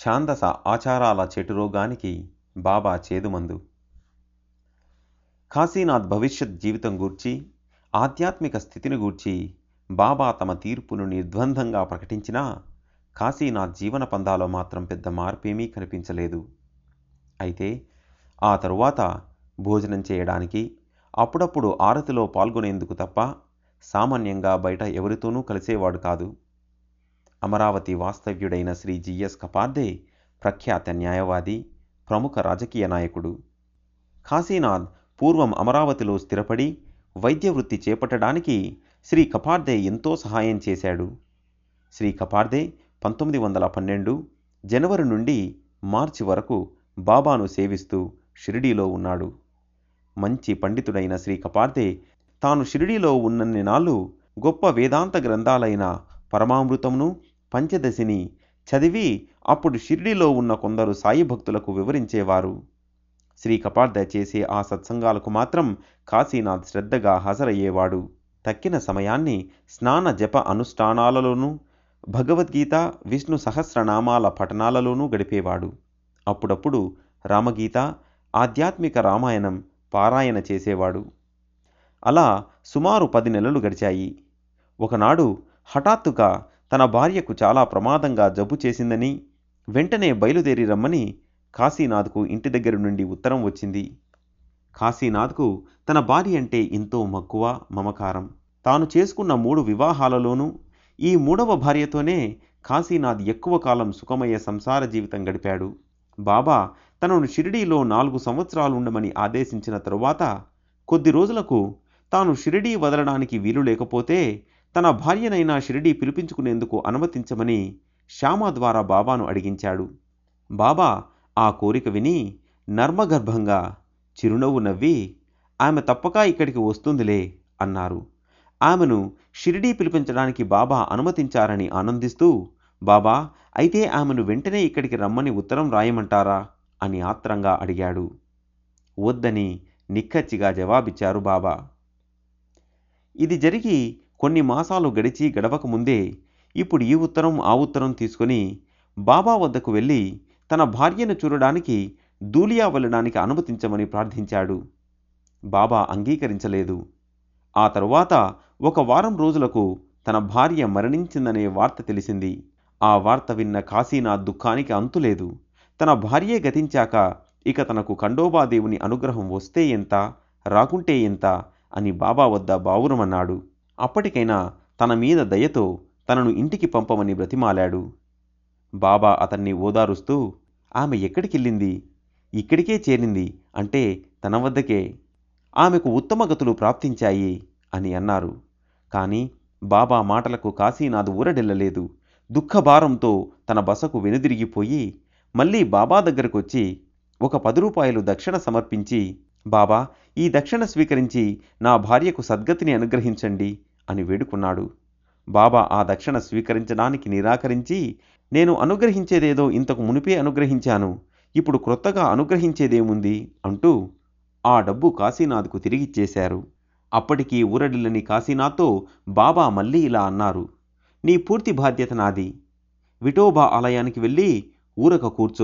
ఛాందస ఆచారాల చెటురోగానికి బాబా చేదుమందు కాశీనాథ్ భవిష్యత్ జీవితం గూర్చి ఆధ్యాత్మిక స్థితిని గూర్చి బాబా తమ తీర్పును నిర్ద్వందంగా ప్రకటించినా కాశీనాథ్ జీవన పందాలో మాత్రం పెద్ద మార్పేమీ కనిపించలేదు అయితే ఆ తరువాత భోజనం చేయడానికి అప్పుడప్పుడు ఆరతిలో పాల్గొనేందుకు తప్ప సామాన్యంగా బయట ఎవరితోనూ కలిసేవాడు కాదు అమరావతి వాస్తవ్యుడైన శ్రీ జిఎస్ కపార్దే ప్రఖ్యాత న్యాయవాది ప్రముఖ రాజకీయ నాయకుడు కాశీనాథ్ పూర్వం అమరావతిలో స్థిరపడి వైద్య వృత్తి చేపట్టడానికి శ్రీ కపార్దే ఎంతో సహాయం చేశాడు శ్రీ కపార్దే పంతొమ్మిది వందల పన్నెండు జనవరి నుండి మార్చి వరకు బాబాను సేవిస్తూ షిరిడీలో ఉన్నాడు మంచి పండితుడైన శ్రీ కపార్దే తాను షిరిడీలో ఉన్నన్ని నాళ్ళు గొప్ప వేదాంత గ్రంథాలైన పరమామృతంను పంచదశిని చదివి అప్పుడు షిరిడీలో ఉన్న కొందరు సాయి భక్తులకు వివరించేవారు శ్రీ కపార్దే చేసే ఆ సత్సంగాలకు మాత్రం కాశీనాథ్ శ్రద్ధగా హాజరయ్యేవాడు తక్కిన సమయాన్ని స్నాన జప అనుష్ఠానాలలోనూ భగవద్గీత విష్ణు సహస్రనామాల పఠనాలలోనూ గడిపేవాడు అప్పుడప్పుడు రామగీత ఆధ్యాత్మిక రామాయణం పారాయణ చేసేవాడు అలా సుమారు పది నెలలు గడిచాయి ఒకనాడు హఠాత్తుగా తన భార్యకు చాలా ప్రమాదంగా జబ్బు చేసిందని వెంటనే బయలుదేరి రమ్మని కాశీనాథ్కు ఇంటి దగ్గర నుండి ఉత్తరం వచ్చింది కాశీనాథ్కు తన భార్య అంటే ఎంతో మక్కువ మమకారం తాను చేసుకున్న మూడు వివాహాలలోనూ ఈ మూడవ భార్యతోనే కాశీనాథ్ ఎక్కువ కాలం సుఖమయ సంసార జీవితం గడిపాడు బాబా తనను షిరిడీలో నాలుగు సంవత్సరాలు ఉండమని ఆదేశించిన తరువాత కొద్ది రోజులకు తాను షిరిడీ వదలడానికి వీలు లేకపోతే తన భార్యనైనా షిరిడీ పిలిపించుకునేందుకు అనుమతించమని శ్యామ ద్వారా బాబాను అడిగించాడు బాబా ఆ కోరిక విని నర్మగర్భంగా చిరునవ్వు నవ్వి ఆమె తప్పక ఇక్కడికి వస్తుందిలే అన్నారు ఆమెను షిరిడీ పిలిపించడానికి బాబా అనుమతించారని ఆనందిస్తూ బాబా అయితే ఆమెను వెంటనే ఇక్కడికి రమ్మని ఉత్తరం రాయమంటారా అని ఆత్రంగా అడిగాడు వద్దని నిక్కచ్చిగా జవాబిచ్చారు బాబా ఇది జరిగి కొన్ని మాసాలు గడిచి గడవక ముందే ఇప్పుడు ఈ ఉత్తరం ఆ ఉత్తరం తీసుకొని బాబా వద్దకు వెళ్ళి తన భార్యను చూడడానికి దూలియా వెళ్ళడానికి అనుమతించమని ప్రార్థించాడు బాబా అంగీకరించలేదు ఆ తరువాత ఒక వారం రోజులకు తన భార్య మరణించిందనే వార్త తెలిసింది ఆ వార్త విన్న కాశీనాథ్ దుఃఖానికి అంతులేదు తన భార్యే గతించాక ఇక తనకు ఖండోబాదేవుని అనుగ్రహం వస్తే ఎంత రాకుంటే ఎంత అని బాబా వద్ద బావురమన్నాడు అప్పటికైనా తన మీద దయతో తనను ఇంటికి పంపమని బ్రతిమాలాడు బాబా అతన్ని ఓదారుస్తూ ఆమె ఎక్కడికెళ్ళింది ఇక్కడికే చేరింది అంటే తన వద్దకే ఆమెకు ఉత్తమ గతులు ప్రాప్తించాయి అని అన్నారు కానీ బాబా మాటలకు కాశీనాథ్ ఊరడెల్లలేదు దుఃఖభారంతో తన బసకు వెనుదిరిగిపోయి మళ్ళీ బాబా దగ్గరకు వచ్చి ఒక పది రూపాయలు దక్షిణ సమర్పించి బాబా ఈ దక్షిణ స్వీకరించి నా భార్యకు సద్గతిని అనుగ్రహించండి అని వేడుకున్నాడు బాబా ఆ దక్షిణ స్వీకరించడానికి నిరాకరించి నేను అనుగ్రహించేదేదో ఇంతకు మునిపే అనుగ్రహించాను ఇప్పుడు క్రొత్తగా అనుగ్రహించేదేముంది అంటూ ఆ డబ్బు కాశీనాథ్కు తిరిగిచ్చేశారు అప్పటికీ ఊరడిల్లని కాశీనాథ్తో బాబా మళ్ళీ ఇలా అన్నారు నీ పూర్తి బాధ్యత నాది విఠోబా ఆలయానికి వెళ్ళి ఊరక కూర్చో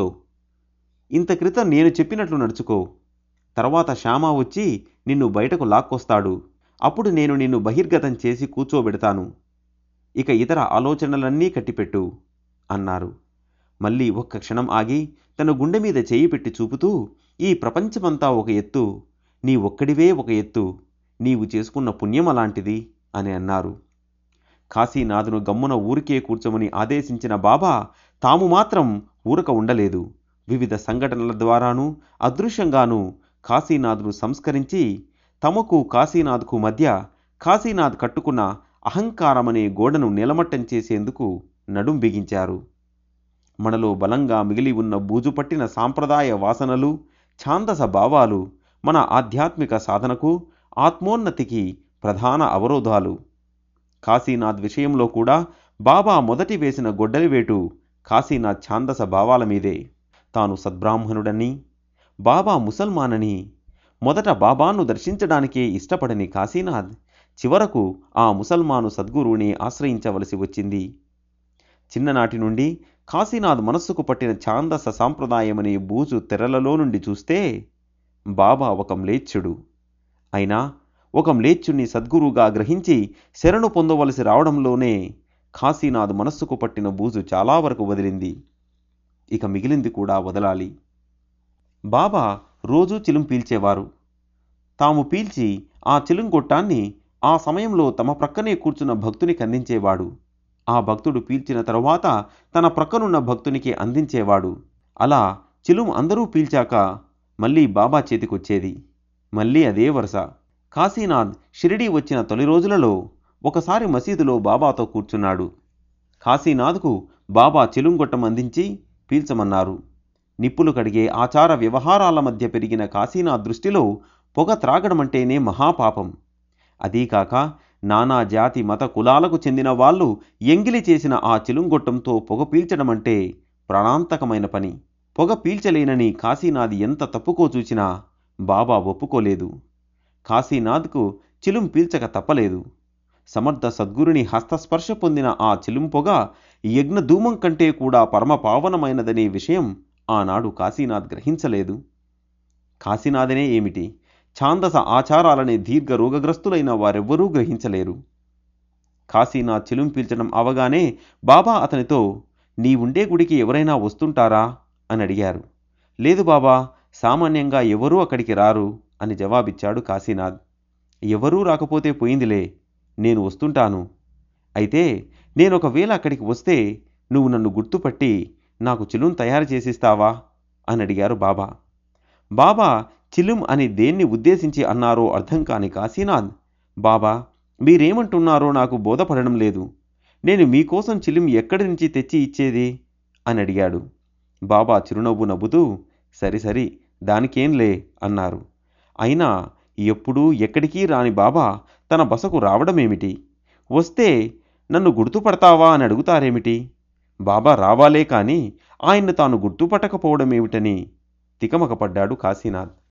ఇంత క్రితం నేను చెప్పినట్లు నడుచుకో తర్వాత శ్యామ వచ్చి నిన్ను బయటకు లాక్కొస్తాడు అప్పుడు నేను నిన్ను బహిర్గతం చేసి కూర్చోబెడతాను ఇక ఇతర ఆలోచనలన్నీ కట్టిపెట్టు అన్నారు మళ్ళీ ఒక్క క్షణం ఆగి తన గుండె మీద చేయి పెట్టి చూపుతూ ఈ ప్రపంచమంతా ఒక ఎత్తు నీ ఒక్కడివే ఒక ఎత్తు నీవు చేసుకున్న పుణ్యం అలాంటిది అని అన్నారు కాశీనాథును గమ్మున ఊరికే కూర్చోమని ఆదేశించిన బాబా తాము మాత్రం ఊరక ఉండలేదు వివిధ సంఘటనల ద్వారానూ అదృశ్యంగానూ కాశీనాథ్ను సంస్కరించి తమకు కాశీనాథ్కు మధ్య కాశీనాథ్ కట్టుకున్న అహంకారమనే గోడను నిలమట్టం చేసేందుకు నడుం బిగించారు మనలో బలంగా మిగిలి ఉన్న బూజుపట్టిన సాంప్రదాయ వాసనలు ఛాందస భావాలు మన ఆధ్యాత్మిక సాధనకు ఆత్మోన్నతికి ప్రధాన అవరోధాలు కాశీనాథ్ విషయంలో కూడా బాబా మొదటి వేసిన గొడ్డలివేటు కాశీనాథ్ ఛాందస భావాల మీదే తాను సద్బ్రాహ్మణుడని బాబా ముసల్మానని మొదట బాబాను దర్శించడానికే ఇష్టపడని కాశీనాథ్ చివరకు ఆ ముసల్మాను సద్గురువుని ఆశ్రయించవలసి వచ్చింది చిన్ననాటి నుండి కాశీనాథ్ మనస్సుకు పట్టిన ఛాందస సాంప్రదాయమనే బూజు తెరలలో నుండి చూస్తే బాబా ఒక మ్లేచ్చుడు అయినా ఒక మ్లేచ్చుని సద్గురుగా గ్రహించి శరణు పొందవలసి రావడంలోనే కాశీనాథ్ మనస్సుకు పట్టిన బూజు చాలా వరకు వదిలింది ఇక మిగిలింది కూడా వదలాలి బాబా రోజూ చిలుం పీల్చేవారు తాము పీల్చి ఆ చిలుంగొట్టాన్ని ఆ సమయంలో తమ ప్రక్కనే కూర్చున్న భక్తునికి అందించేవాడు ఆ భక్తుడు పీల్చిన తరువాత తన ప్రక్కనున్న భక్తునికి అందించేవాడు అలా చిలుం అందరూ పీల్చాక మళ్ళీ బాబా చేతికొచ్చేది మళ్ళీ అదే వరుస కాశీనాథ్ షిరిడీ వచ్చిన తొలి రోజులలో ఒకసారి మసీదులో బాబాతో కూర్చున్నాడు కాశీనాథ్కు బాబా చిలుంగొట్టం అందించి పీల్చమన్నారు నిప్పులు కడిగే ఆచార వ్యవహారాల మధ్య పెరిగిన కాశీనాథ్ దృష్టిలో పొగ త్రాగడమంటేనే మహాపాపం అదీకాక నానా జాతి మత కులాలకు చెందిన వాళ్ళు ఎంగిలి చేసిన ఆ చిలుంగొట్టంతో పొగ పీల్చడమంటే ప్రాణాంతకమైన పని పొగ పీల్చలేనని కాశీనాథ్ ఎంత తప్పుకో చూచినా బాబా ఒప్పుకోలేదు కాశీనాథ్కు చిలుం పీల్చక తప్పలేదు సమర్థ సద్గురుని హస్తస్పర్శ పొందిన ఆ చిలుం పొగ యజ్ఞధూమం కంటే కూడా పరమ పావనమైనదనే విషయం ఆనాడు కాశీనాథ్ గ్రహించలేదు కాశీనాథనే ఏమిటి ఛాందస ఆచారాలనే దీర్ఘ రోగగ్రస్తులైన వారెవ్వరూ గ్రహించలేరు కాశీనాథ్ చిలుం పీల్చడం అవగానే బాబా అతనితో నీ ఉండే గుడికి ఎవరైనా వస్తుంటారా అని అడిగారు లేదు బాబా సామాన్యంగా ఎవరూ అక్కడికి రారు అని జవాబిచ్చాడు కాశీనాథ్ ఎవరూ రాకపోతే పోయిందిలే నేను వస్తుంటాను అయితే నేను ఒకవేళ అక్కడికి వస్తే నువ్వు నన్ను గుర్తుపట్టి నాకు చిలుం తయారు చేసిస్తావా అని అడిగారు బాబా బాబా చిలుం అని దేన్ని ఉద్దేశించి అన్నారో అర్థం కాని కాశీనాథ్ బాబా మీరేమంటున్నారో నాకు బోధపడడం లేదు నేను మీకోసం చిలుం ఎక్కడి నుంచి తెచ్చి ఇచ్చేది అని అడిగాడు బాబా చిరునవ్వు నవ్వుతూ సరి సరి దానికేంలే అన్నారు అయినా ఎప్పుడూ ఎక్కడికి రాని బాబా తన బసకు రావడమేమిటి వస్తే నన్ను గుర్తుపడతావా అని అడుగుతారేమిటి బాబా రావాలే కాని ఆయన్ను తాను గుర్తుపట్టకపోవడమేమిటని తికమకపడ్డాడు కాశీనాథ్